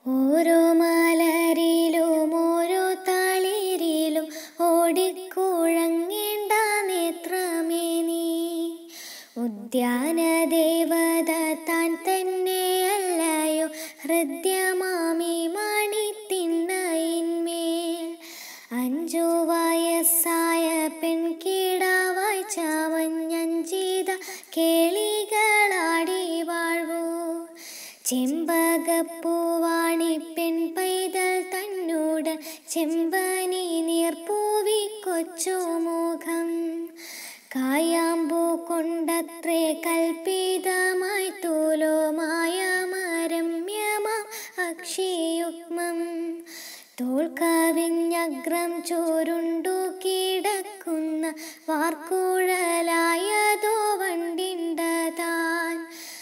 ഓരോ മലരിലും ഓരോ തളിരിലും ഓടിക്കുഴങ്ങേണ്ട നേത്രമേ നീ ഉദ്യാന ദേവത താൻ തന്നെയല്ലയോ ഹൃദ്യമാമി മണിത്തിണ്ണയിന്മേൽ അഞ്ചു വയസ്സായ പെൺകിടാവായി ചാവഞ്ഞഞ്ചീത കേളികളാടി വാഴ്വൂ ചെമ്പകപ്പൂവാണി പെൺ പൈതൽ തന്നോട് ചെമ്പനി നീർപ്പൂവി കൊച്ചു മുഖം കായാമ്പൂ കൊണ്ടത്രേ കൽപ്പിതമായി തൂലോമായ മരമ്യമാം അക്ഷിയുഗ്മം തോൾ കവിഞ്ഞഗ്രം ചോരുണ്ടു കിടക്കുന്ന വാർക്കുഴലായതോ വണ്ടിണ്ടതാൻ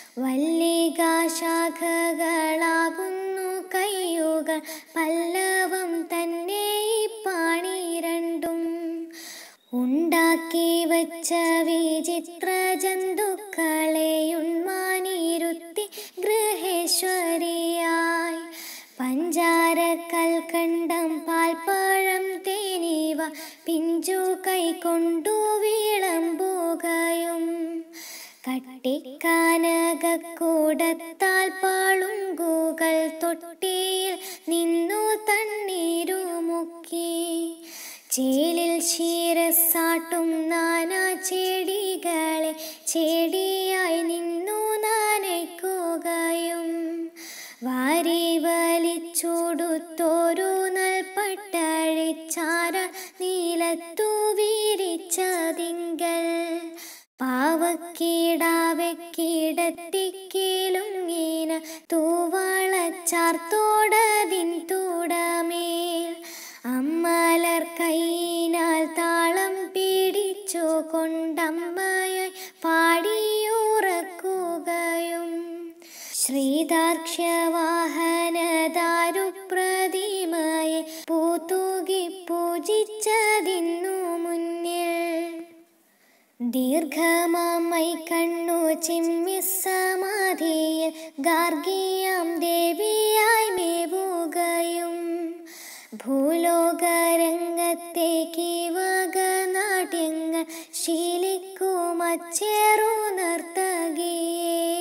വല്ലികാശാഖകളാകുന്നു കയ്യുകൾ പല്ലവം തന്നെ ഈ പാണിരണ്ടും ഉണ്ടാക്കി വച്ച വിചിത്ര ജന്തുക്കളെ ഉണ്മാനിരുത്തി ഗൃഹേശ്വരിയായി പഞ്ചാര കൽക്കണ്ടം പാൽപ്പഴം തേനീവ പിഞ്ചു കൈകൊണ്ടു വിളമ്പുകയും കട്ടിക്കാനകൂടത്താൽ പാളുങ്കുകൾ തൊട്ടിയിൽ നിന്നു തണ്ണീരുമുക്കി ചേലിൽ ശിരസാട്ടും നാനാ ചെടികളെ ചെടിയായി നിന്നു നനയ്ക്കുകയും വാരി വലിച്ചോടുത്തോരു നൽപട്ടഴിച്ചാര നീലത്തു വീരിച്ചതിങ്കൽ പാവക്കീടാവെക്കിടത്തിക്കിലുങ്ങീന തൂവാളച്ചാർത്തോടതിൻ തുടമേൽ അമ്മലർ കൈയിനാൽ താളം പിടിച്ചു കൊണ്ടമ്മയായി പാടിയുറക്കുകയും ശ്രീദാർക്ഷ്യവാഹനദാരുപ്രതിമയെ പൂത്തൂകി പൂജിച്ചതിന്നു മുന്നിൽ ദീർഘമായി കണ്ണു ചിമ്മി സമാധിയിൽ ഗാർഗിയാം ദേവിയായി മേവുകയും ഭൂലോകരംഗത്തേക്ക് വകനാട്യങ്ങൾ ശീലിക്കുമച്ചേറു നർത്തകിയേ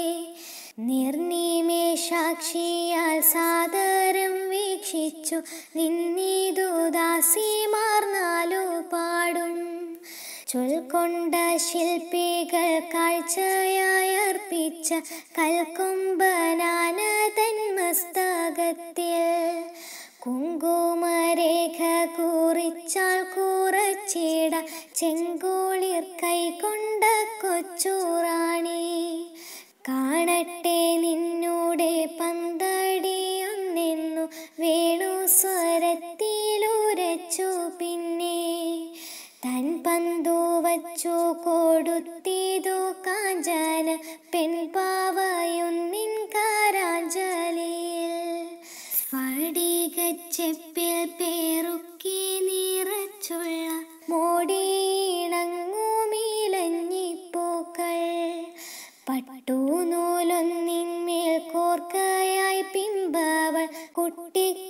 നിർനിമേഷാക്ഷിയാൽ സാദരം വീക്ഷിച്ചു നിന്നീതു ദാസിമാർന്നാലു പാടും ചൊൽക്കൊണ്ട ശില്പികൾ കാഴ്ചയായി അർപ്പിച്ച കൽക്കൊമ്പനാന തൻ മസ്തകത്തിൽ കുങ്കുമരേഖ കുറിച്ചാൽ കുറച്ചിട ചെങ്കോളിർ കൈകൊണ്ട കൊച്ചുറാണി കാണട്ടെ നിന്നൂടെ പന്തടിയൊന്നെന്നു വേണു സ്വരത്തിലുരച്ചു പിന്നെ തൻ പന്തു വച്ചു കൊടുത്തിതു കാഞ്ചന പെൺപാവയൊന്നിൻ കാരാഞ്ജലിയിൽ സ്ഫടികച്ചെപ്പിൽ പേറുക്കി നിറച്ചുള്ള മോടിയിണങ്ങുമിലഞ്ഞിപ്പൂക്കൾ പട്ടൂനൂലൊന്നിന്മേൽ കോർക്കയായി പിമ്പവൾ കുട്ടിക്ക